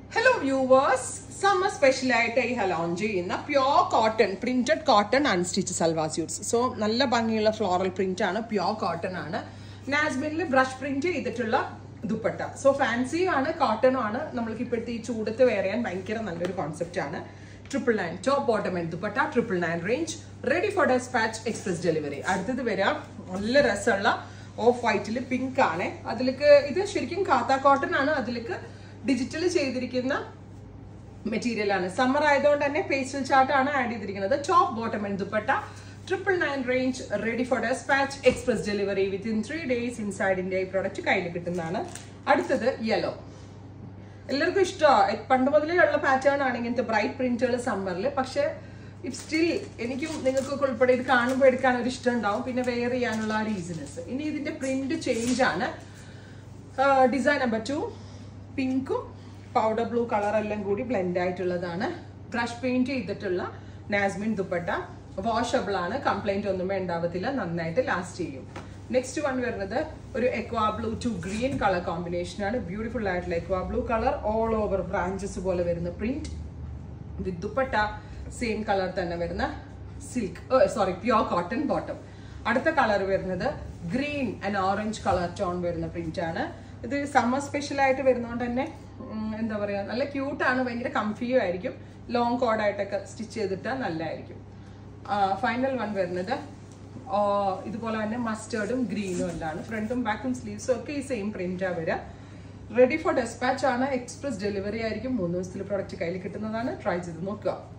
hello viewers summer സ്പെഷ്യലായിട്ട് ഈ launch ചെയ്യുന്ന pure cotton printed cotton unstitch salwar suits so നല്ല ഭംഗിയുള്ള ഫ്ലോറൽ പ്രിന്റ് ആണ് പ്യോർ കോട്ടൺ ആണ് നാസ്ബിനിൽ ബ്രഷ് പ്രിന്റ് ചെയ്തിട്ടുള്ള ദുപ്പട്ട സോ ഫാൻസിയും ആണ് കോട്ടണും ആണ് നമ്മൾക്ക് ഇപ്പോഴത്തെ ഈ ചൂടത്ത് വെയർ ചെയ്യാൻ ഭയങ്കര നല്ലൊരു കോൺസെപ്റ്റ് ആണ് triple nine top bottom and dupatta triple nine range ready for dispatch express delivery അടുത്തത് വരാം നല്ല രസമുള്ള ഓഫ് വൈറ്റിൽ പിങ്ക് ആണ് അതിലേക്ക് ഇത് ശരിക്കും കാത്ത കോട്ടൺ ആണ് അതിലേക്ക് ഡിജിറ്റൽ ചെയ്തിരിക്കുന്ന മെറ്റീരിയൽ ആണ് സമ്മർ ആയതുകൊണ്ട് തന്നെ പേസ്റ്റൽ ചാർട്ട് ആണ് ആഡ് ചെയ്തിരിക്കുന്നത് top bottom and dupatta triple nine range ready for dispatch express delivery within three days inside India ഈ പ്രോഡക്റ്റ് കയ്യിൽ കിട്ടുന്നതാണ് അടുത്തത് യെല്ലോ എല്ലാവർക്കും ഇഷ്ടമാണ് പണ്ട് മുതലേ ഉള്ള പാറ്റേൺ ആണ് ഇങ്ങനത്തെ ബ്രൈറ്റ് പ്രിന്റുകൾ സമ്മറിൽ പക്ഷെ ഇഫ് സ്റ്റിൽ എനിക്കും നിങ്ങൾക്കൊക്കെ ഉൾപ്പെടെ ഇത് കാണുമ്പോൾ എടുക്കാൻ ഒരു ഇഷ്ടം ഉണ്ടാവും പിന്നെ വെയർ ചെയ്യാനുള്ള ആ റീസണസ് ഇനി ഇതിന്റെ പ്രിന്റ് ചേഞ്ച് ആണ് ഡിസൈൻ നമ്പർ ടു പിങ്കും പൗഡർ ബ്ലൂ കളർ എല്ലാം കൂടി ബ്ലെൻഡ് ആയിട്ടുള്ളതാണ് ബ്രഷ് പെയിന്റ് ചെയ്തിട്ടുള്ള നാസ്മിൻ ദുപ്പട്ട വാഷബിൾ ആണ് കംപ്ലൈന്റ് ഒന്നും ഉണ്ടാവത്തില്ല നന്നായിട്ട് ലാസ്റ്റ് ചെയ്യും നെക്സ്റ്റ് വൺ വരുന്നത് ഒരു aqua blue to green colour combination ആണ് ബ്യൂട്ടിഫുൾ ആയിട്ടുള്ള aqua blue colour all over branches പോലെ വരുന്ന print with dupatta same colour തന്നെ വരുന്ന silk sorry pure cotton bottom അടുത്ത കളർ വരുന്നത് green and orange colour tone വരുന്ന പ്രിന്റ് ആണ് ഇത് സമ്മർ സ്പെഷ്യൽ ആയിട്ട് വരുന്നതുകൊണ്ട് തന്നെ ഉം, എന്താ പറയാ നല്ല ക്യൂട്ടാണ് ഭയങ്കര കംഫിയും ആയിരിക്കും ലോങ് കോഡായിട്ടൊക്കെ സ്റ്റിച്ച് ചെയ്തിട്ടാൽ നല്ലതായിരിക്കും ഫൈനൽ വൺ വരുന്നത് ആ, ഇതുപോലെ തന്നെ മസ്റ്റേർഡും ഗ്രീനും എല്ലാം ഫ്രണ്ടും ബാക്കും സ്ലീവ്സും ഒക്കെ ഈ സെയിം പ്രിന്റാണ് വരിക റെഡി ഫോർ ഡെസ്പാച്ച് ആണ് എക്സ്പ്രസ് ഡെലിവറി ആയിരിക്കും മൂന്ന് ദിവസത്തിൽ പ്രോഡക്റ്റ് കയ്യിൽ കിട്ടുന്നതാണ് ട്രൈ ചെയ്ത് നോക്കുക